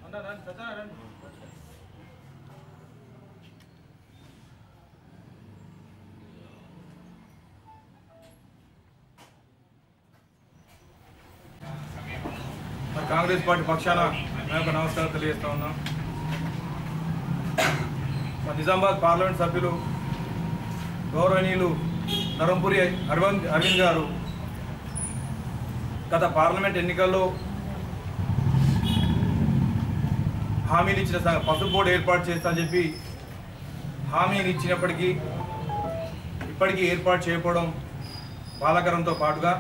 అన్న రండి సత్యనారాయణ రండి మరి కాంగ్రెస్ పార్టీ పక్షాన నా యొక్క నమస్కారం తెలియజేస్తా ఉన్నాం మరి నిజామాబాద్ పార్లమెంట్ సభ్యులు గౌరవనీయులు ధరంపురి అరవింద్ అరవింద్ గారు గత పార్లమెంట్ ఎన్నికల్లో హామీలు ఇచ్చిన స- పసుపు బోర్డు ఏర్పాటు చేస్తా అని చెప్పి హామీని ఇచ్చినప్పటికీ ఇప్పటికీ ఏర్పాటు చేయకపోవడం బాధాకరంతో పాటుగా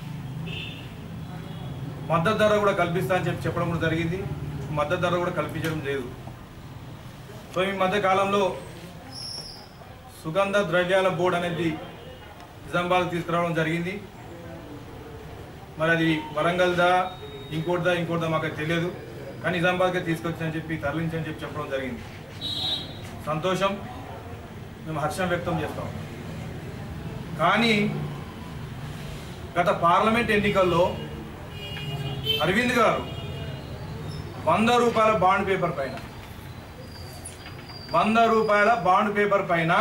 మద్దతు ధర కూడా కల్పిస్తా అని చెప్పి చెప్పడం కూడా జరిగింది మద్దతు ధర కూడా కల్పించడం లేదు సో ఈ మధ్య కాలంలో సుగంధ ద్రవ్యాల బోర్డు అనేది నిజామాబాద్ తీసుకురావడం జరిగింది మరి అది వరంగల్దా ఇంకోటిదా ఇంకోటిదా మాకు తెలియదు కానీ నిజామాబాద్కి తీసుకొచ్చని చెప్పి తరలించని చెప్పి చెప్పడం జరిగింది సంతోషం మేము హర్షం వ్యక్తం చేస్తాం కానీ గత పార్లమెంట్ ఎన్నికల్లో అరవింద్ గారు వంద రూపాయల బాండ్ పేపర్ పైన వంద రూపాయల బాండ్ పేపర్ పైన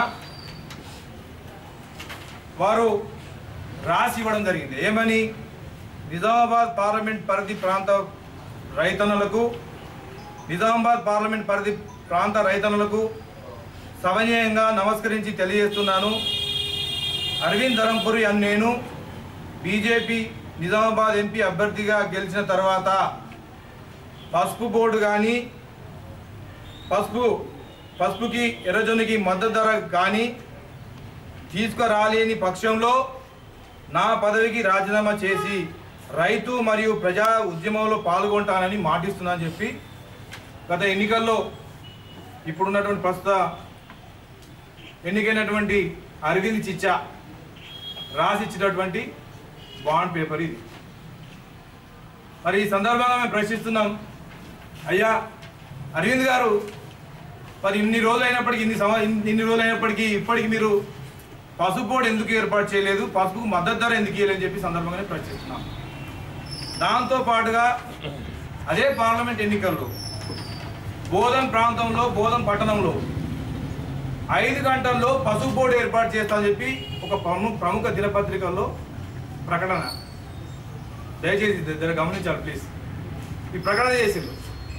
వారు రాసి ఇవ్వడం జరిగింది ఏమని నిజామాబాద్ పార్లమెంట్ పరిధి ప్రాంత రైతన్నలకు నిజామాబాద్ పార్లమెంట్ పరిధి ప్రాంత రైతన్నలకు సవనీయంగా నమస్కరించి తెలియజేస్తున్నాను అరవింద్ ధరంపురి అని నేను బీజేపీ నిజామాబాద్ ఎంపీ అభ్యర్థిగా గెలిచిన తర్వాత పసుపు బోర్డు కానీ పసుపు పసుపుకి ఎర్రజొన్నకి మద్దతు ధర కానీ తీసుకురాలేని పక్షంలో నా పదవికి రాజీనామా చేసి రైతు మరియు ప్రజా ఉద్యమంలో పాల్గొంటానని మాటిస్తున్నానని చెప్పి గత ఎన్నికల్లో ఇప్పుడున్నటువంటి ప్రస్తుత ఎన్నికైనటువంటి అరవింద్ చిచ్చా రాసిచ్చినటువంటి బాండ్ పేపర్ ఇది మరి ఈ సందర్భంగా మేము ప్రశ్నిస్తున్నాం అయ్యా అరవింద్ గారు మరి ఇన్ని రోజులు అయినప్పటికీ ఇన్ని సంవ ఇన్ని రోజులు అయినప్పటికీ ఇప్పటికి మీరు పసుపు బోర్డు ఎందుకు ఏర్పాటు చేయలేదు పసుపుకు మద్దతు ధర ఎందుకు ఇవ్వలేదని చెప్పి సందర్భంగానే ప్రశ్నిస్తున్నాం దాంతో పాటుగా అదే పార్లమెంట్ ఎన్నికల్లో బోధన్ ప్రాంతంలో బోధన్ పట్టణంలో ఐదు గంటల్లో పసుపు బోర్డు ఏర్పాటు చేస్తామని చెప్పి ఒక ప్రముఖ ప్రముఖ దినపత్రికల్లో ప్రకటన దయచేసి దగ్గర గమనించాలి ప్లీజ్ ఈ ప్రకటన చేసిండ్రు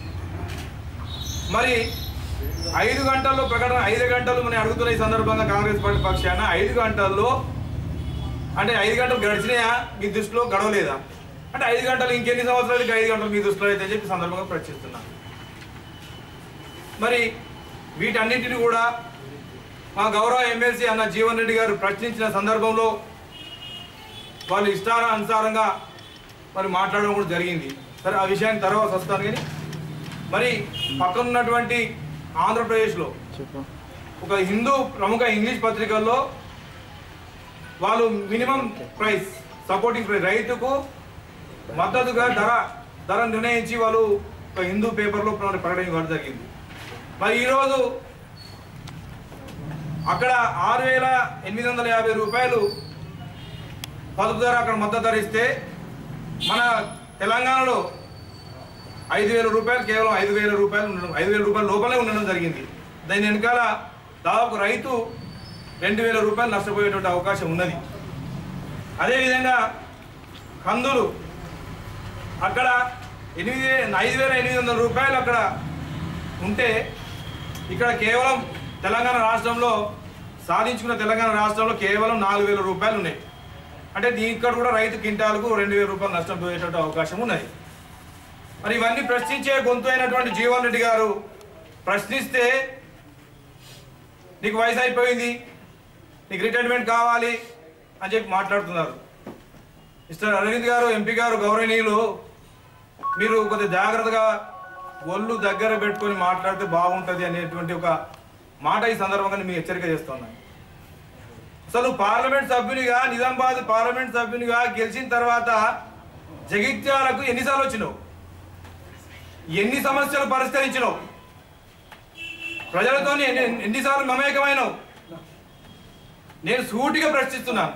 మరి ఐదు గంటల్లో ప్రకటన ఐదు గంటలు మనం అడుగుతున్న ఈ సందర్భంగా కాంగ్రెస్ పార్టీ పక్షాన ఐదు గంటల్లో అంటే ఐదు గంటలు గడిచినాయా మీ దృష్టిలో గడవలేదా అంటే ఐదు గంటలు ఇంకెన్ని సంవత్సరాలు ఇంకా ఐదు గంటలు మీ దృష్టిలో అయితే అని చెప్పి సందర్భంగా ప్రశ్నిస్తున్నా మరి వీటన్నిటిని కూడా మా గౌరవ ఎమ్మెల్సీ అన్న జీవన్ రెడ్డి గారు ప్రశ్నించిన సందర్భంలో వాళ్ళు ఇష్టానుసారంగా మరి మాట్లాడడం కూడా జరిగింది సరే ఆ విషయాన్ని తర్వాత వస్తాను కానీ మరి పక్కన ఉన్నటువంటి ఆంధ్రప్రదేశ్లో ఒక హిందూ ప్రముఖ ఇంగ్లీష్ పత్రికల్లో వాళ్ళు మినిమం ప్రైస్ సపోర్టింగ్ ప్రైస్ రైతుకు మద్దతుగా ధర ధర నిర్ణయించి వాళ్ళు ఒక హిందూ పేపర్లో మరి ప్రకటించడం జరిగింది మరి ఈరోజు అక్కడ ఆరు వేల ఎనిమిది వందల యాభై రూపాయలు పదుపు ధర అక్కడ మద్దతు ధర ఇస్తే మన తెలంగాణలో ఐదు వేల రూపాయలు కేవలం ఐదు వేల రూపాయలు ఉండడం ఐదు వేల రూపాయల లోపలే ఉండడం జరిగింది దాని వెనకాల దాదాపు రైతు రెండు వేల రూపాయలు నష్టపోయేటువంటి అవకాశం ఉన్నది అదేవిధంగా కందులు అక్కడ ఎనిమిది వే- ఐదు వేల ఎనిమిది వందల రూపాయలు అక్కడ ఉంటే ఇక్కడ కేవలం తెలంగాణ రాష్ట్రంలో సాధించుకున్న తెలంగాణ రాష్ట్రంలో కేవలం నాలుగు వేల రూపాయలు ఉన్నాయి అంటే దీ- ఇక్కడ కూడా రైతు కింటాలకు రెండు వేల రూపాయలు నష్టం పోయేటువంటి అవకాశం ఉన్నది మరి ఇవన్నీ ప్రశ్నించే గొంతు అయినటువంటి జీవన్ రెడ్డి గారు ప్రశ్నిస్తే నీకు వయసు అయిపోయింది నీకు రిటైర్మెంట్ కావాలి అని చెప్పి మాట్లాడుతున్నారు మిస్టర్ అరవింద్ గారు ఎంపీ గారు గౌరవనీయులు మీరు కొద్దిగా జాగ్రత్తగా ఒళ్ళు దగ్గర పెట్టుకొని మాట్లాడితే బాగుంటుంది అనేటువంటి ఒక మాట ఈ సందర్భంగా నేను మీకు హెచ్చరిక చేస్తున్నాను అసలు పార్లమెంట్ సభ్యునిగా నిజామాబాద్ పార్లమెంట్ సభ్యునిగా గెలిచిన తర్వాత జగిత్యాలకు ఎన్నిసార్లు వచ్చినావు ఎన్ని సమస్యలు పరిష్కరించినావు ప్రజలతో ఎన్ని ఎన్నిసార్లు మమేకమైనవు నేను సూటిగా ప్రశ్నిస్తున్నాను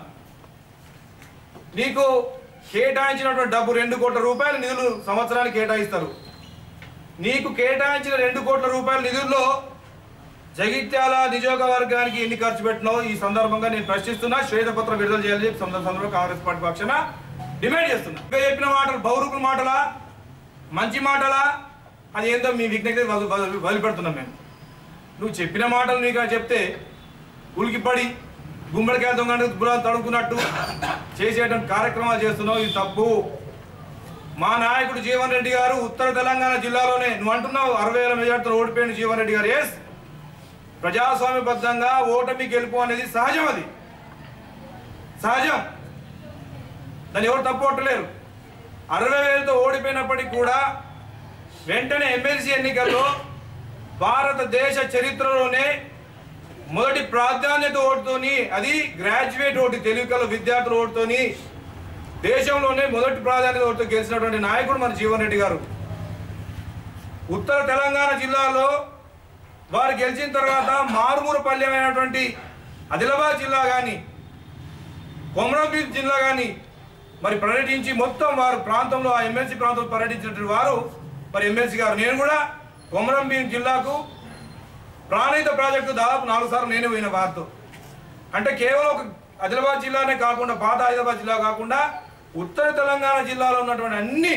నీకు కేటాయించినటువంటి డబ్బు రెండు కోట్ల రూపాయల నిధులు సంవత్సరానికి కేటాయిస్తారు నీకు కేటాయించిన రెండు కోట్ల రూపాయల నిధుల్లో జగిత్యాల నియోజకవర్గానికి ఎన్ని ఖర్చు పెట్టినావు ఈ సందర్భంగా నేను ప్రశ్నిస్తున్నా శ్వేతపత్రం విడుదల చేయాలని చెప్పి సందర్భ- సందర్భంగా కాంగ్రెస్ పార్టీ పక్షాన డిమాండ్ చేస్తున్నా ఇంకా చెప్పిన మాటలు బౌరుకుల మాటలా మంచి మాటలా అది ఏందో మీ విజ్ఞప్తి వదిలి- వదిలి- వదిలిపెడుతున్నాం మేము నువ్వు చెప్పిన మాటలు నీకు చెప్తే ఉలికిపడి గుమ్మడికాయ దొంగ గులాలు తడుకున్నట్టు చేసేటువంటి కార్యక్రమాలు చేస్తున్నావు ఇది తప్పు మా నాయకుడు జీవన్ రెడ్డి గారు ఉత్తర తెలంగాణ జిల్లాలోనే నువ్వు అంటున్నావు అరవై వేల మెజార్టీతో ఓడిపోయిన జీవన్ రెడ్డి గారు ఎస్ ప్రజాస్వామ్యబద్ధంగా ఓటమి గెలుపు అనేది సహజం అది సహజం దాన్ని ఎవరు తప్పు కొట్టలేరు అరవై వేలతో ఓడిపోయినప్పటికీ కూడా వెంటనే ఎమ్మెల్సీ ఎన్నికల్లో భారతదేశ చరిత్రలోనే మొదటి ప్రాధాన్యత ఓటుతోని అది గ్రాడ్యుయేట్ ఓటు తెలుగు కల విద్యార్థుల ఓటుతోని దేశంలోనే మొదటి ప్రాధాన్యత ఓటుతో గెలిచినటువంటి నాయకుడు మన జీవన్ రెడ్డి గారు ఉత్తర తెలంగాణ జిల్లాలో వారు గెలిచిన తర్వాత మారుమూరు పల్లెమైనటువంటి ఆదిలాబాద్ జిల్లా కానీ కొమరంభీం జిల్లా కానీ మరి పర్యటించి మొత్తం వారు ప్రాంతంలో ఆ ఎమ్మెల్సీ ప్రాంతంలో పర్యటించినటువంటి వారు మరి ఎమ్మెల్సీ గారు నేను కూడా కొమరంభీం జిల్లాకు ప్రాణహిత ప్రాజెక్టు దాదాపు నాలుగు సార్లు నేనే పోయిన వారితో అంటే కేవలం ఒక ఆదిలాబాద్ జిల్లానే కాకుండా పాత ఆదిలాబాద్ జిల్లా కాకుండా ఉత్తర తెలంగాణ జిల్లాలో ఉన్నటువంటి అన్ని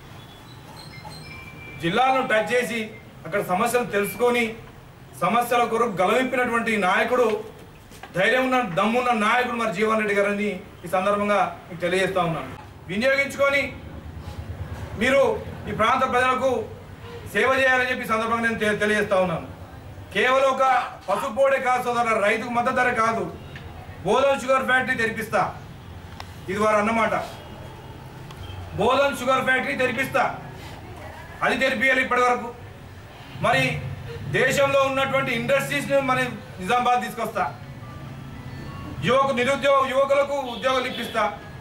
జిల్లాలను టచ్ చేసి అక్కడ సమస్యలు తెలుసుకొని సమస్యల కొరకు గలవిప్పినటువంటి నాయకుడు ధైర్యం ఉన్న దమ్మున్న నాయకుడు మరి జీవన్ రెడ్డి గారని ఈ సందర్భంగా మీకు తెలియజేస్తా ఉన్నాను వినియోగించుకొని మీరు ఈ ప్రాంత ప్రజలకు సేవ చేయాలని చెప్పి ఈ సందర్భంగా నేను తె- తెలియజేస్తా ఉన్నాను కేవలం ఒక పసుపోడే కాదు సోదర రైతుకు మద్దతు ధర కాదు బోధన్ షుగర్ ఫ్యాక్టరీ తెరిపిస్తా ఇది వారు అన్నమాట బోధన్ షుగర్ ఫ్యాక్టరీ తెరిపిస్తా అది తెరిపియాలి ఇప్పటి వరకు మరి దేశంలో ఉన్నటువంటి ఇండస్ట్రీస్ మన నిజామాబాద్ తీసుకొస్తా యువకు నిరుద్యోగ యువకులకు ఉద్యోగాలు ఇప్పిస్తా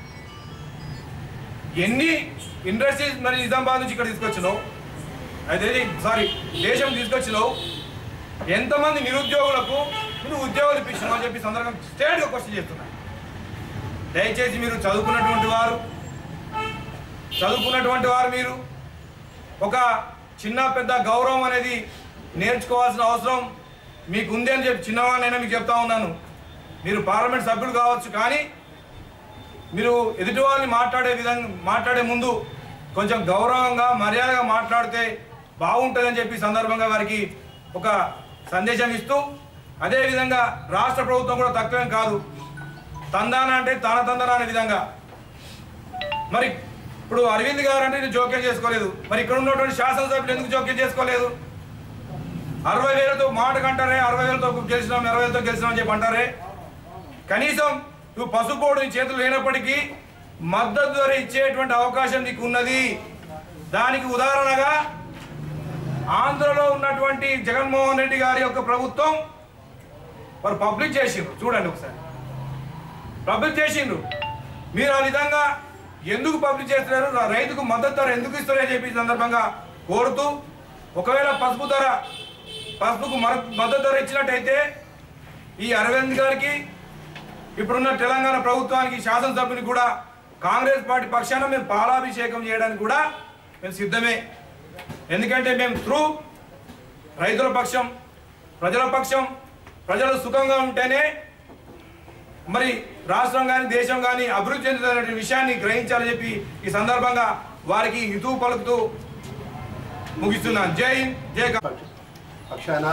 ఎన్ని ఇండస్ట్రీస్ మరి నిజామాబాద్ నుంచి ఇక్కడ తీసుకొచ్చినావు అయితే సారీ దేశం తీసుకొచ్చినావు ఎంతమంది నిరుద్యోగులకు నువ్వు ఉద్యోగాలు ఇప్పించినావు అని చెప్పి సందర్భంగా స్టేట్గా క్వశ్చన్ చేస్తున్నా దయచేసి మీరు చదువుకున్నటువంటి వారు చదువుకున్నటువంటి వారు మీరు ఒక చిన్న పెద్ద గౌరవం అనేది నేర్చుకోవాల్సిన అవసరం మీకు ఉంది అని చెప్పి చిన్నవాడినైనా మీకు చెప్తా ఉన్నాను మీరు పార్లమెంట్ సభ్యులు కావచ్చు కానీ మీరు ఎదుటి వాళ్ళని మాట్లాడే విధంగా మాట్లాడే ముందు కొంచెం గౌరవంగా మర్యాదగా మాట్లాడితే బాగుంటుందని చెప్పి ఈ సందర్భంగా వారికి ఒక సందేశం ఇస్తూ అదేవిధంగా రాష్ట్ర ప్రభుత్వం కూడా తక్కువేం కాదు తందాన అంటే తన తందన అనే విధంగా మరి ఇప్పుడు అరవింద్ గారు అంటే ఇది జోక్యం చేసుకోలేదు మరి ఇక్కడ ఉన్నటువంటి శాసనసభ్యులు ఎందుకు జోక్యం చేసుకోలేదు అరవై వేలతో మాట కంటారే అరవై వేలతో గెలిచినాం ఇరవై వేలతో గెలిచినాం అని చెప్పి అంటారే కనీసం నువ్వు పసుపోడు నీ చేతులు లేనప్పటికీ మద్దతు ధర ఇచ్చేటువంటి అవకాశం నీకు ఉన్నది దానికి ఉదాహరణగా ఆంధ్రలో ఉన్నటువంటి జగన్మోహన్ రెడ్డి గారి యొక్క ప్రభుత్వం వారు పబ్లిక్ చేసిండ్రు చూడండి ఒకసారి పబ్లిక్ చేసిండ్రు మీరు ఆ విధంగా ఎందుకు పబ్లిక్ చేస్తున్నారు రా- రైతుకు మద్దతు ధర ఎందుకు ఇస్తారు అని చెప్పి ఈ సందర్భంగా కోరుతూ ఒకవేళ పసుపు ధర పసుపుకు మర- మద్దతు ధర ఇచ్చినట్టయితే ఈ అరవింద్ గారికి ఇప్పుడున్న తెలంగాణ ప్రభుత్వానికి శాసనసభ్యుని కూడా కాంగ్రెస్ పార్టీ పక్షాన మేము పాలాభిషేకం చేయడానికి కూడా మేము సిద్ధమే ఎందుకంటే మేము త్రూ రైతుల పక్షం ప్రజల పక్షం ప్రజలు సుఖంగా ఉంటేనే మరి రాష్ట్రం కానీ దేశం కానీ అభివృద్ధి చెందుతున్న విషయాన్ని గ్రహించాలని చెప్పి ఈ సందర్భంగా వారికి హితువు పలుకుతూ ముగిస్తున్నాను జై హింద్ జై కా- పక్షాన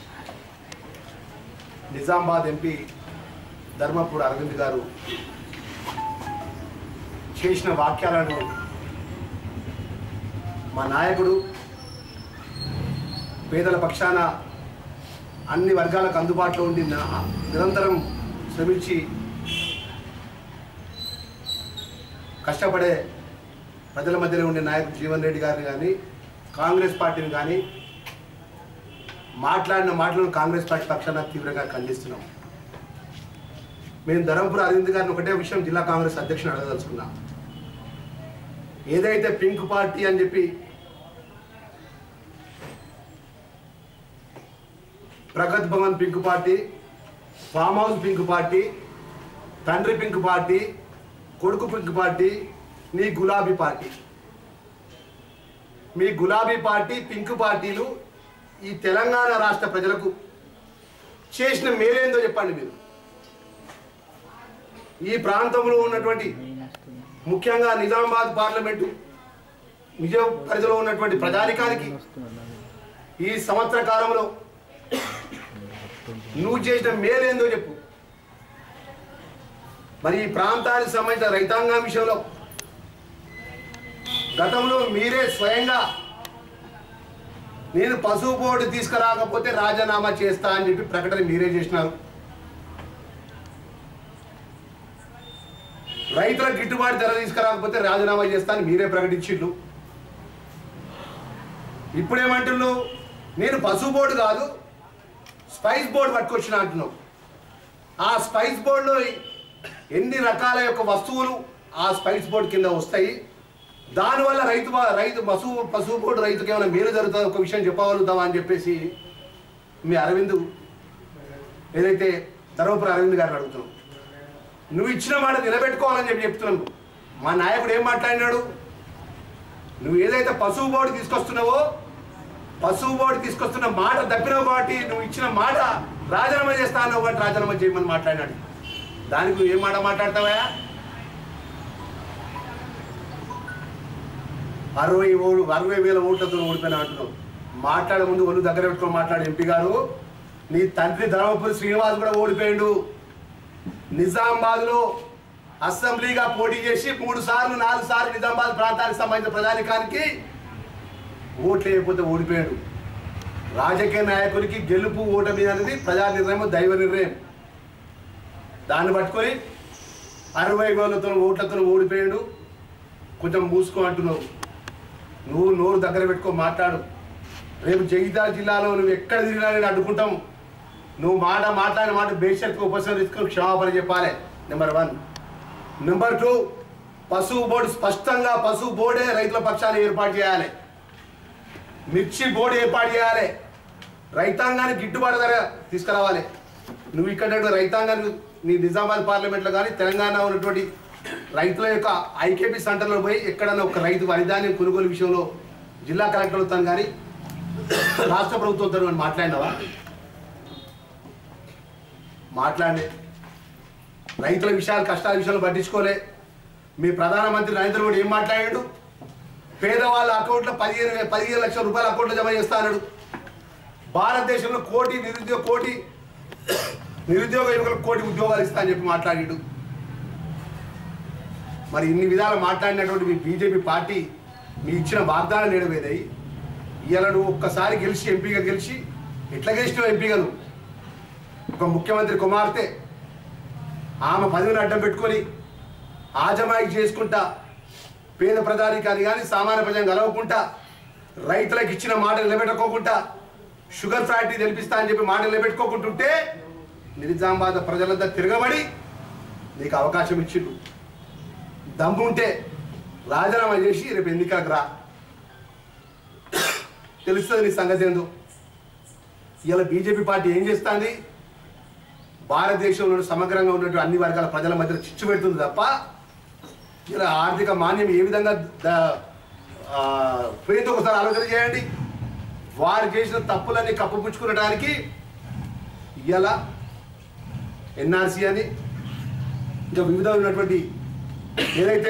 నిజామాబాద్ ఎంపీ ధర్మపూర్ అరవింద్ గారు చేసిన వాక్యాలను మా నాయకుడు పేదల పక్షాన అన్ని వర్గాలకు అందుబాటులో ఉండి నా- నిరంతరం శ్రమించి కష్టపడే ప్రజల మధ్యలో ఉండే నాయకుడు జీవన్ రెడ్డి గారిని కానీ కాంగ్రెస్ పార్టీని కానీ మాట్లాడిన మాటలను కాంగ్రెస్ పార్టీ పక్షాన తీవ్రంగా ఖండిస్తున్నాం మేము ధరంపూర్ అరవింద్ గారిని ఒకటే విషయం జిల్లా కాంగ్రెస్ అధ్యక్షుని అడగదలుచుకున్నాం ఏదైతే పింక్ పార్టీ అని చెప్పి Pragathi Bhavan pink party farm house pink party తండ్రి పింక్ పార్టీ కొడుకు పింక్ పార్టీ నీ గులాబీ పార్టీ మీ గులాబీ పార్టీ పింక్ పార్టీలు ఈ తెలంగాణ రాష్ట్ర ప్రజలకు చేసిన మేలేందో చెప్పండి మీరు ఈ ప్రాంతంలో ఉన్నటువంటి ముఖ్యంగా నిజామాబాద్ పార్లమెంటు నిజ పరిధిలో ఉన్నటువంటి ప్రజానికానికి ఈ సంవత్సర కాలంలో నువ్వు చేసిన మేలేందో చెప్పు మరి ఈ ప్రాంతానికి సంబంధించిన రైతాంగం విషయంలో గతంలో మీరే స్వయంగా నేను పశువు బోర్డు తీసుకురాకపోతే రాజీనామా చేస్తా అని చెప్పి ప్రకటన మీరే చేసినారు రైతుల గిట్టుబాటు ధర తీసుకురాకపోతే రాజీనామా చేస్తా అని మీరే ప్రకటించిండ్రు ఇప్పుడేమంటున్నావు నేను పశువు బోర్డు కాదు స్పైస్ బోర్డు పట్టుకొచ్చిన అంటున్నావు ఆ స్పైస్ బోర్డులో ఎన్ని రకాల యొక్క వస్తువులు ఆ స్పైస్ బోర్డు కింద వస్తాయి దానివల్ల రైతు బా- రైతు పశువు పశువు బోర్డు రైతుకి ఏమైనా మేలు జరుగుతుందో ఒక విషయం చెప్పగలుగుతావా అని చెప్పేసి మీ అరవింద్ ఏదైతే ధర్మపురి అరవింద్ గారిని అడుగుతున్నాం నువ్వు ఇచ్చిన మాట నిలబెట్టుకోవాలని చెప్పి చెప్తున్నాను మా నాయకుడు ఏం మాట్లాడినాడు నువ్వు ఏదైతే పశువు బోర్డు తీసుకొస్తున్నావో పశువు బోర్డు తీసుకొస్తున్న మాట తప్పినావు కాబట్టి నువ్వు ఇచ్చిన మాట రాజీనామా చేస్తా అన్నావు కాబట్టి రాజీనామా చేయమని మాట్లాడినాడు దానికి నువ్వు ఏం మాట మాట్లాడతావా అరవై ఓడు అరవై వేల ఓట్లతో ఓడిపోయినా అంటున్నావు మాట్లాడే ముందు ఒళ్ళు దగ్గర పెట్టుకొని మాట్లాడు ఎంపీ గారు నీ తండ్రి ధర్మపురి శ్రీనివాస్ కూడా ఓడిపోయాడు నిజామాబాద్లో అసెంబ్లీగా పోటీ చేసి మూడు సార్లు నాలుగు సార్లు నిజామాబాద్ ప్రాంతానికి సంబంధించిన ప్రజానికానికి ఓట్లు వేయకపోతే ఓడిపోయాడు రాజకీయ నాయకునికి గెలుపు ఓటమి అనేది ప్రజా నిర్ణయం దైవ నిర్ణయం దాన్ని పట్టుకొని అరవై వేలతో ఓట్లతో ఓడిపోయాడు కొంచెం మూసుకో అంటున్నావు నువ్వు నోరు దగ్గర పెట్టుకో మాట్లాడు రేపు జగిత్యాల జిల్లాలో నువ్వు ఎక్కడ తిరిగినా నేను అడ్డుకుంటాం నువ్వు మాట మాట్లాడిన మాట బేషరత్గా ఉపసంహరించుకొని క్షమాపణ చెప్పాలి నెంబర్ వన్ నెంబర్ టూ పశువు బోర్డు స్పష్టంగా పశువు బోర్డే రైతుల పక్షాన్ని ఏర్పాటు చేయాలి మిర్చి బోర్డు ఏర్పాటు చేయాలి రైతాంగానికి గిట్టుబాటు ధర తీసుకురావాలి నువ్వు ఇక్కడ రైతాంగాన్ని నీ నిజామాబాద్ పార్లమెంట్లో కానీ తెలంగాణ ఉన్నటువంటి రైతుల యొక్క ఐకేపీ సెంటర్లో పోయి ఎక్కడన్నా ఒక రైతు వరిధాన్యం కొనుగోలు విషయంలో జిల్లా కలెక్టర్లతో కానీ రాష్ట్ర ప్రభుత్వంతో కానీ మాట్లాడినావా మాట్లాడే రైతుల విషయాలు కష్టాల విషయాలు పట్టించుకోలే మీ ప్రధానమంత్రి నరేంద్ర మోడీ ఏం మాట్లాడాడు పేదవాళ్ళ అకౌంట్లో పదిహేను వే- పదిహేను లక్షల రూపాయల అకౌంట్లో జమ చేస్తా అన్నాడు భారతదేశంలో కోటి నిరుద్యోగ కోటి నిరుద్యోగ యువకులకు కోటి ఉద్యోగాలు ఇస్తా అని చెప్పి మాట్లాడాడు మరి ఇన్ని విధాలు మాట్లాడినటువంటి మీ బీజేపీ పార్టీ మీ ఇచ్చిన వాగ్దానం నేడవేదాయి ఇవాళ నువ్వు ఒక్కసారి గెలిచి ఎంపీగా గెలిచి ఎట్లా గెలిచినావు ఎంపీగా నువ్వు ఒక ముఖ్యమంత్రి కుమార్తె ఆమె పదవిని అడ్డం పెట్టుకొని ఆజమాయి చేసుకుంటా పేద ప్రజానికాన్ని కానీ సామాన్య ప్రజలను కలవకుండా రైతులకు ఇచ్చిన మాట నిలబెట్టుకోకుండా షుగర్ ఫ్యాక్టరీ తెలిపిస్తా అని చెప్పి మాట నిలబెట్టుకోకుంటుంటే నిజామాబాద్ ప్రజలంతా తిరగబడి నీకు అవకాశం ఇచ్చిండు దమ్ముంటే రాజీనామా చేసి రేపు ఎన్నికలకు రా తెలుస్తుంది నీ సంగతి ఏందో ఇలా బీజేపీ పార్టీ ఏం చేస్తుంది భారతదేశంలో సమగ్రంగా ఉన్నటువంటి అన్ని వర్గాల ప్రజల మధ్య చిచ్చు పెడుతుంది తప్ప ఇలా ఆర్థిక మాన్యం ఏ విధంగా ద- ఆ, పోయిందో ఒకసారి ఆలోచన చేయండి వారు చేసిన తప్పులన్నీ కప్పుపుచ్చుకునడానికి ఇలా ఎన్ఆర్సీ అని ఇంకా వివిధ ఉన్నటువంటి ఏదైతే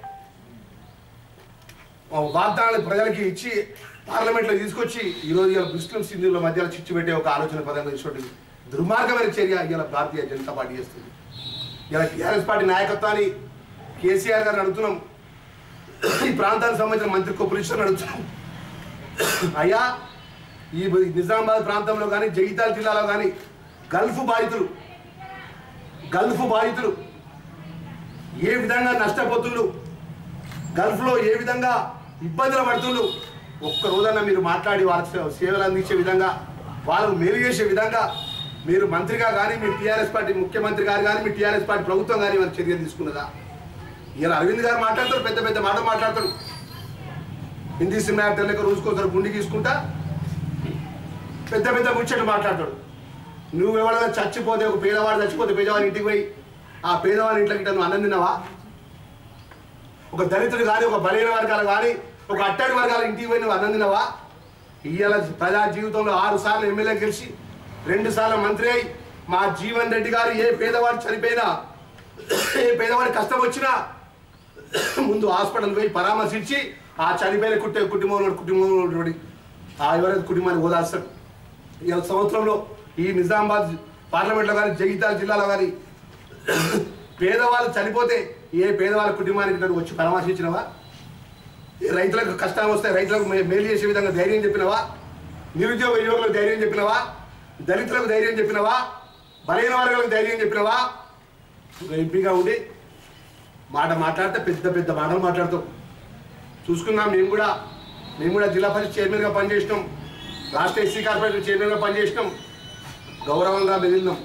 ఆ, వాగ్దానాలు ప్రజలకి ఇచ్చి పార్లమెంట్లో తీసుకొచ్చి ఈరోజు ఇలా ముస్లిం హిందువుల మధ్యలో చిచ్చు పెట్టే ఒక ఆలోచన పదంగా ఇచ్చినటువంటి దుర్మార్గమైన చర్య ఇలా భారతీయ జనతా పార్టీ చేస్తుంది ఇలా టీఆర్ఎస్ పార్టీ నాయకత్వాన్ని కేసీఆర్ గారిని అడుగుతున్నాం ఈ ప్రాంతానికి సంబంధించిన మంత్రి కొప్పరిషన్ అడుగుతున్నాం అయ్యా ఈ నిజామాబాద్ ప్రాంతంలో కానీ జగిత్యాల జిల్లాలో కానీ గల్ఫ్ బాధితులు గల్ఫ్ బాధితులు ఏ విధంగా నష్టపోతుళ్ళు గల్ఫ్లో ఏ విధంగా ఇబ్బందులు పడుతుండ్రు ఒక్క రోజన్నా మీరు మాట్లాడి వాళ్ళకి సే- సేవలు అందించే విధంగా వాళ్ళకు మేలు చేసే విధంగా మీరు మంత్రిగా కానీ మీ టీఆర్ఎస్ పార్టీ ముఖ్యమంత్రి గారు కానీ మీ టీఆర్ఎస్ పార్టీ ప్రభుత్వం కానీ వాళ్ళ చర్యలు తీసుకున్నదా ఇలా అరవింద్ గారు మాట్లాడతారు పెద్ద పెద్ద మాట మాట్లాడతారు హిందీ సినిమా యాక్టర్లకు రోజుకోసారి గుండి తీసుకుంటా పెద్ద పెద్ద ముచ్చట్లు మాట్లాడతాడు నువ్వు ఎవరైనా చచ్చిపోతే ఒక పేదవాడు చచ్చిపోతే పేదవాడి ఇంటికి పోయి ఆ పేదవాడి ఇంట్లోకి ఇట్లా నువ్వు అన్నం తిన్నావా ఒక దళితుడు కానీ ఒక బలహీన వర్గాలు కానీ ఒక అట్టడి వర్గాల ఇంటికి పోయి నువ్వు అన్నందినవా ఇవాళ ప్రజా జీవితంలో ఆరు సార్లు ఎమ్మెల్యే గెలిచి రెండు సార్లు మంత్రి అయి మా జీవన్ రెడ్డి గారు ఏ పేదవాడు చనిపోయినా ఏ పేదవాడి కష్టం వచ్చినా ముందు హాస్పిటల్ పోయి పరామర్శించి ఆ చనిపోయిన కుట్టే కుటుంబంలో కుటుంబంలో ఉన్నటువంటి ఆ ఎవరైతే కుటుంబాన్ని ఓదార్స్తాడు ఈ సంవత్సరంలో ఈ నిజామాబాద్ పార్లమెంట్లో కానీ జగిత్యాల జిల్లాలో కానీ పేదవాళ్ళు చనిపోతే ఏ పేదవాళ్ళ కుటుంబానికి ఇట్లా వచ్చి పరామర్శించినవా ఈ రైతులకు కష్టం వస్తే రైతులకు మే- మేలు చేసే విధంగా ధైర్యం చెప్పినవా నిరుద్యోగ యువకులకు ధైర్యం చెప్పినవా దళితులకు ధైర్యం చెప్పినవా బలైన వర్గాలకు ధైర్యం చెప్పినవా ఒక ఎంపీగా ఉండి మాట మాట్లాడితే పెద్ద పెద్ద మాటలు మాట్లాడుతాం చూసుకున్నాం మేము కూడా మేము కూడా జిల్లా పరిషత్ చైర్మన్గా పనిచేసినాం రాష్ట్ర ఎస్సీ కార్పొరేషన్ చైర్మన్గా పనిచేసినాం గౌరవంగా మెదిలినాం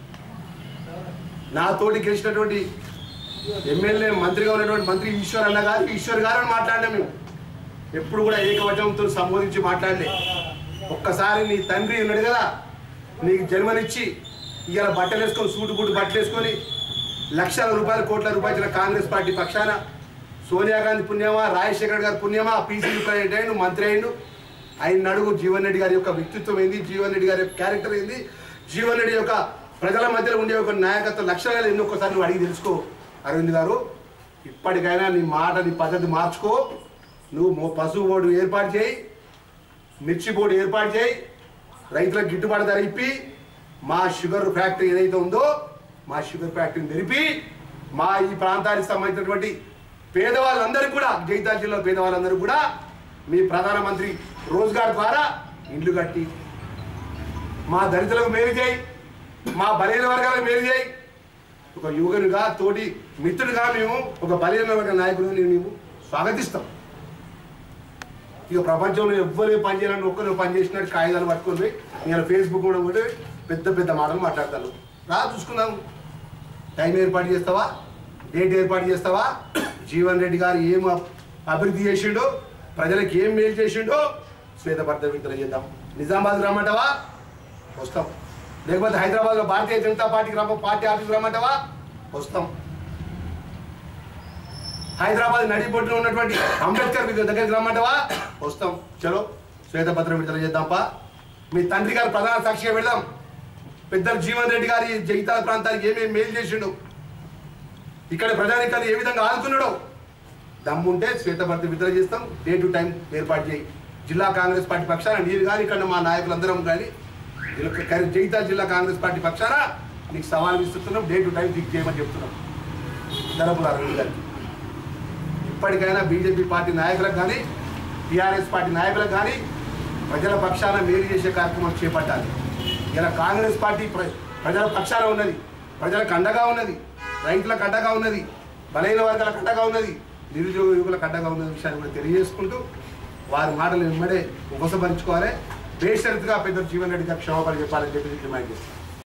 నా తోటి గెలిచినటువంటి ఎమ్మెల్యే మంత్రిగా ఉన్నటువంటి మంత్రి ఈశ్వర్ అన్న గారు ఈశ్వర్ గారు అని మాట్లాడినాం మేము ఎప్పుడు కూడా ఏకవచనంతో సంబోధించి మాట్లాడలే ఒక్కసారి నీ తండ్రి ఉన్నాడు కదా నీకు జన్మనిచ్చి ఇవాళ బట్టలు వేసుకొని సూటు బూటు బట్టలు వేసుకొని లక్షల రూపాయలు కోట్ల రూపాయలు ఇచ్చిన కాంగ్రెస్ పార్టీ పక్షాన సోనియా గాంధీ పుణ్యమా రాజశేఖర్ గారి పుణ్యమా పీసీ ప్రెసిడెంట్ అయ్యిండు మంత్రి అయ్యిండు ఆయన అడుగు జీవన్ రెడ్డి గారి యొక్క వ్యక్తిత్వం ఏంది జీవన్ రెడ్డి గారి యొక్క క్యారెక్టర్ ఏంది జీవన్ రెడ్డి యొక్క ప్రజల మధ్యలో ఉండే ఒక నాయకత్వ లక్షణాలు ఎన్నో ఒక్కసారి నువ్వు అడిగి తెలుసుకో అరవింద్ గారు ఇప్పటికైనా నీ మాట నీ పద్ధతి మార్చుకో నువ్వు మో- పశువు బోర్డు ఏర్పాటు చేయి మిర్చి బోర్డు ఏర్పాటు చేయి రైతులకు గిట్టుబాటు ధర ఇప్పి మా షుగర్ ఫ్యాక్టరీ ఏదైతే ఉందో మా షుగర్ ఫ్యాక్టరీని తెరిపి మా ఈ ప్రాంతానికి సంబంధించినటువంటి పేదవాళ్ళందరికీ కూడా జగిత్యాల జిల్లా పేదవాళ్ళందరూ కూడా మీ ప్రధానమంత్రి రోజ్గార్ ద్వారా ఇండ్లు కట్టి మా దళితులకు మేలు చేయి మా బలహీన వర్గాలకు మేలు చేయి ఒక యువకునిగా తోటి మిత్రుడిగా మేము ఒక బలహీన వర్గ నాయకుడిని మేము స్వాగతిస్తాం ఇక ప్రపంచంలో ఎవ్వరు పని చేయాలని ఒక్కరు పని చేసినట్టు కాగితాలు పట్టుకొని పోయి నేను ఫేస్బుక్ కూడా కూడా పెద్ద పెద్ద మాటలు మాట్లాడతాను రా చూసుకుందాం టైం ఏర్పాటు చేస్తావా డేట్ ఏర్పాటు చేస్తావా జీవన్ రెడ్డి గారు ఏం అబ్- అభివృద్ధి చేసిండో ప్రజలకు ఏం మేలు చేసిండో శ్వేతపత్ర విడుదల చేద్దాం నిజామాబాద్ రమ్మంటావా వస్తాం లేకపోతే హైదరాబాద్లో భారతీయ జనతా పార్టీకి రమ్మ పార్టీ ఆఫీస్ రమ్మంటావా వస్తాం హైదరాబాద్ నడిబొట్టున ఉన్నటువంటి అంబేద్కర్ విగ్రహం దగ్గరికి రమ్మంటావా వస్తాం చలో శ్వేతపత్రం విడుదల చేద్దాంపా మీ తండ్రి గారు ప్రధాన సాక్షిగా పెడదాం పెద్దలు జీవన్ రెడ్డి గారి జగితాల ప్రాంతానికి ఏమేమి మేలు చేసిండు ఇక్కడ ప్రజానికాన్ని ఏ విధంగా ఆదుకున్నాడో దమ్ముంటే శ్వేతపత్రం విడుదల చేస్తాం డే టు టైం ఏర్పాటు చేయి జిల్లా కాంగ్రెస్ పార్టీ పక్షాన నీరు కానీ ఇక్కడ మా నాయకులందరం కానీ జగితాల జిల్లా కాంగ్రెస్ పార్టీ పక్షాన నీకు సవాల్ ఇస్తున్నాం డే టు టైం ఫిక్స్ చేయమని చెప్తున్నాం ధనపుల అరవింద్ గారికి ఇప్పటికైనా బీజేపీ పార్టీ నాయకులకు కానీ టీఆర్ఎస్ పార్టీ నాయకులకు కానీ ప్రజల పక్షాన మేలు చేసే కార్యక్రమం చేపట్టాలి ఇలా కాంగ్రెస్ పార్టీ ప్ర ప్రజల పక్షాన ఉన్నది ప్రజలకు అండగా ఉన్నది రైతులకు అండగా ఉన్నది బలైన వర్గాలకు అండగా ఉన్నది నిరుద్యోగ యువకులకు అండగా ఉన్న విషయాన్ని కూడా తెలియజేసుకుంటూ వారి మాటలు వెంబడే ఉపసంహరించుకోవాలి బేషరతుగా పెద్ద జీవన్ రెడ్డి గారికి క్షమాపణ చెప్పాలని చెప్పి డిమాండ్ చేస్తాను